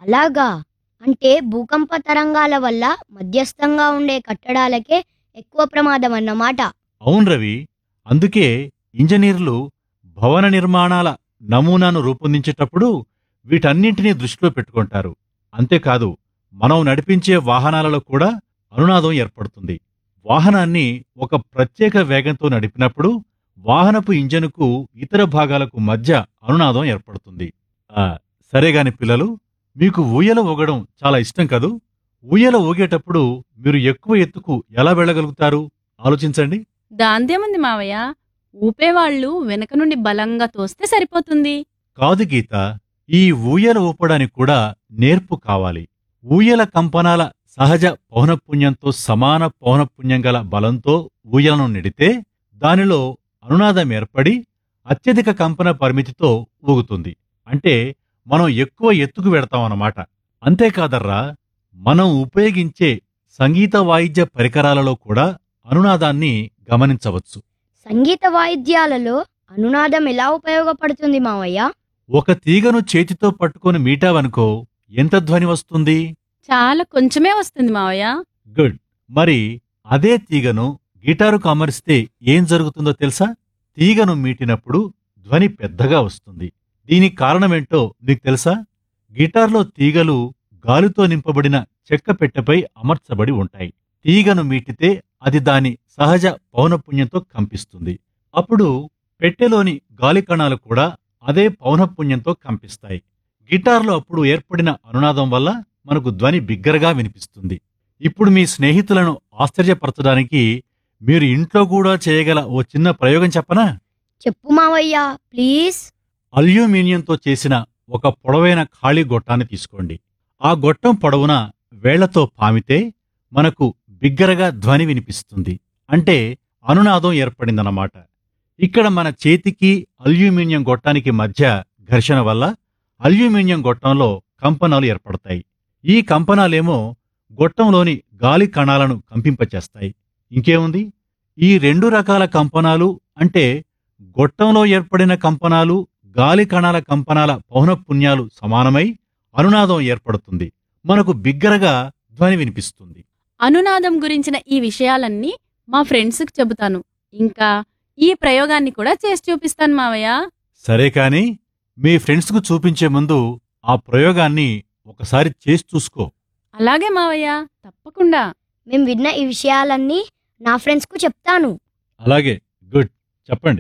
అలాగా అంటే భూకంప తరంగాల వల్ల మధ్యస్థంగా ఉండే కట్టడాలకే ఎక్కువ ప్రమాదం అన్నమాట అవును రవి అందుకే ఇంజనీర్లు భవన నిర్మాణాల నమూనాను రూపొందించేటప్పుడు వీటన్నింటినీ దృష్టిలో పెట్టుకుంటారు అంతేకాదు మనం నడిపించే వాహనాలలో కూడా అనునాదం ఏర్పడుతుంది వాహనాన్ని ఒక ప్రత్యేక వేగంతో నడిపినప్పుడు వాహనపు ఇంజనుకు ఇతర భాగాలకు మధ్య అనునాదం ఏర్పడుతుంది ఆ, సరేగాని పిల్లలు మీకు ఊయల ఊగడం చాలా ఇష్టం కదూ ఊయల ఊగేటప్పుడు మీరు ఎక్కువ ఎత్తుకు ఎలా వెళ్ళగలుగుతారు ఆలోచించండి దాందేముంది మావయ్య ఊపేవాళ్ళు వెనక నుండి బలంగా తోస్తే సరిపోతుంది కాదు గీత ఈ ఊయల ఊపడానికి కూడా నేర్పు కావాలి ఊయల కంపనాల సహజ పౌనఃపున్యంతో సమాన పౌనఃపున్యం గల బలంతో ఊయలను నెడితే దానిలో అనునాదం ఏర్పడి అత్యధిక కంపన పరిమితితో ఊగుతుంది అంటే మనం ఎక్కువ ఎత్తుకు వెడతామన్నమాట అంతేకాదర్రా మనం ఉపయోగించే సంగీత వాయిద్య పరికరాలలో కూడా అనునాదాన్ని గమనించవచ్చు సంగీత వాయిద్యాలలో అనునాదం ఎలా ఉపయోగపడుతుంది మావయ్య ఒక తీగను చేతితో పట్టుకొని మీటావనుకో ఎంత ధ్వని వస్తుంది చాలా కొంచెమే వస్తుంది మావయ్య గుడ్ మరి అదే తీగను గిటారుకు అమరిస్తే ఏం జరుగుతుందో తెలుసా తీగను మీటినప్పుడు ధ్వని పెద్దగా వస్తుంది దీనికి కారణమేంటో మీకు తెలుసా గిటార్లో తీగలు గాలితో నింపబడిన చెక్క పెట్టెపై అమర్చబడి ఉంటాయి తీగను మీటితే అది దాని సహజ పౌనఃపున్యంతో కంపిస్తుంది అప్పుడు పెట్టెలోని గాలి కణాలు కూడా అదే పౌనఃపున్యంతో కంపిస్తాయి గిటార్లో అప్పుడు ఏర్పడిన అనునాదం వల్ల మనకు ధ్వని బిగ్గరగా వినిపిస్తుంది ఇప్పుడు మీ స్నేహితులను ఆశ్చర్యపరచడానికి మీరు ఇంట్లో కూడా చేయగల ఓ చిన్న ప్రయోగం చెప్పనా చెప్పు మావయ్య ప్లీజ్ అల్యూమినియంతో చేసిన ఒక పొడవైన ఖాళీ గొట్టాన్ని తీసుకోండి ఆ గొట్టం పొడవున వేళ్లతో పామితే మనకు బిగ్గరగా ధ్వని వినిపిస్తుంది అంటే అనునాదం ఏర్పడిందన్నమాట ఇక్కడ మన చేతికి అల్యూమినియం గొట్టానికి మధ్య ఘర్షణ వల్ల అల్యూమినియం గొట్టంలో కంపనాలు ఏర్పడతాయి ఈ కంపనాలేమో గొట్టంలోని గాలి కణాలను కంపింపచేస్తాయి ఇంకేముంది ఈ రెండు రకాల కంపనాలు అంటే గొట్టంలో ఏర్పడిన కంపనాలు గాలి కణాల కంపనాల పౌనఃపున్యాలు సమానమై అనునాదం ఏర్పడుతుంది మనకు బిగ్గరగా ధ్వని వినిపిస్తుంది అనునాదం గురించిన ఈ విషయాలన్నీ మా ఫ్రెండ్స్కి చెబుతాను ఇంకా ఈ ప్రయోగాన్ని కూడా చేసి చూపిస్తాను మావయ్య సరే కాని మీ ఫ్రెండ్స్కు చూపించే ముందు ఆ ప్రయోగాన్ని ఒకసారి చేసి చూసుకో అలాగే మావయ్య తప్పకుండా మేము విన్న ఈ విషయాలన్నీ నా ఫ్రెండ్స్కు చెప్తాను అలాగే గుడ్ చెప్పండి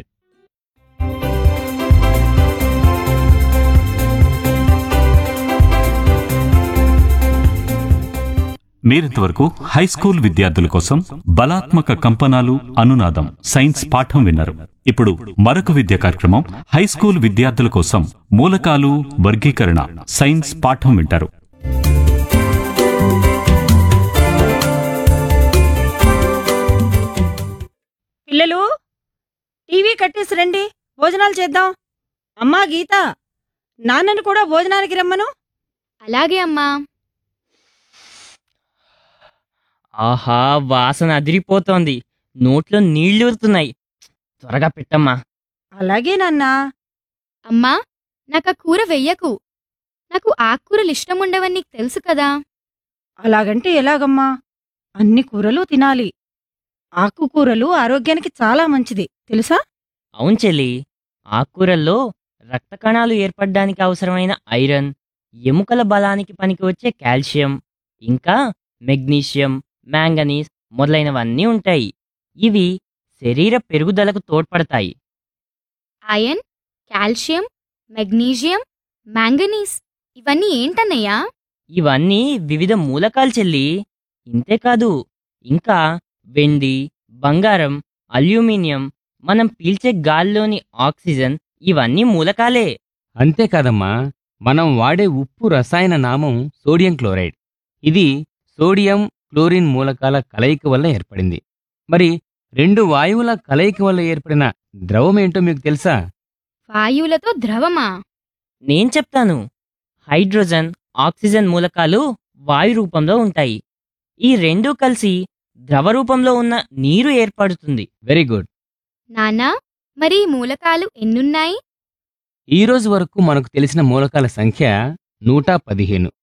మీరింతవరకు హై స్కూల్ విద్యార్థుల కోసం బలాత్మక కంపనాలు అనునాదం సైన్స్ పాఠం విన్నారు ఇప్పుడు మరొక విద్యా కార్యక్రమం హై స్కూల్ విద్యార్థుల కోసం మూలకాలు వర్గీకరణ సైన్స్ పాఠం వింటారు పిల్లలు టీవీ కట్టేసి రండి భోజనాలు చేద్దాం అమ్మా గీత నాన్నను కూడా భోజనానికి రమ్మను అలాగే అమ్మా ఆహా వాసన అదిరిపోతోంది నోట్లో నీళ్లూరుతున్నాయి త్వరగా పెట్టమ్మా అలాగే నాన్నా అమ్మా నాకు ఆ కూర వెయ్యకు నాకు ఆకుకూరలు ఇష్టం ఉండవని నీకు తెలుసు కదా అలాగంటే ఎలాగమ్మా అన్ని కూరలు తినాలి ఆకుకూరలు ఆరోగ్యానికి చాలా మంచిది తెలుసా అవును చెల్లి ఆకుకూరల్లో రక్త కణాలు ఏర్పడడానికి అవసరమైన ఐరన్ ఎముకల బలానికి పనికి వచ్చే కాల్షియం ఇంకా మెగ్నీషియం మ్యాంగనీస్ మొదలైనవన్నీ ఉంటాయి ఇవి శరీర పెరుగుదలకు తోడ్పడతాయి ఐరన్ కాల్షియం మెగ్నీషియం మ్యాంగనీస్ ఇవన్నీ ఏంటన్నయ్యా ఇవన్నీ వివిధ మూలకాలు చెల్లి ఇంతేకాదు ఇంకా వెండి బంగారం అల్యూమినియం మనం పీల్చే గాల్లోని ఆక్సిజన్ ఇవన్నీ మూలకాలే అంతేకాదమ్మా మనం వాడే ఉప్పు రసాయన నామం సోడియం క్లోరైడ్ ఇది సోడియం క్లోరిన్ మూలకాల కలయిక వల్ల ఏర్పడింది మరి రెండు వాయువుల కలయిక వల్ల ఏర్పడిన ద్రవం ఏంటో మీకు తెలుసా వాయువులతో ద్రవమా నేను చెప్తాను హైడ్రోజన్ ఆక్సిజన్ మూలకాలు వాయు రూపంలో ఉంటాయి ఈ రెండూ కలిసి ద్రవ రూపంలో ఉన్న నీరు ఏర్పడుతుంది వెరీ గుడ్ నానా మరి ఈ మూలకాలు ఎన్నున్నాయి ఈ రోజు వరకు మనకు తెలిసిన మూలకాల సంఖ్య నూట పదిహేను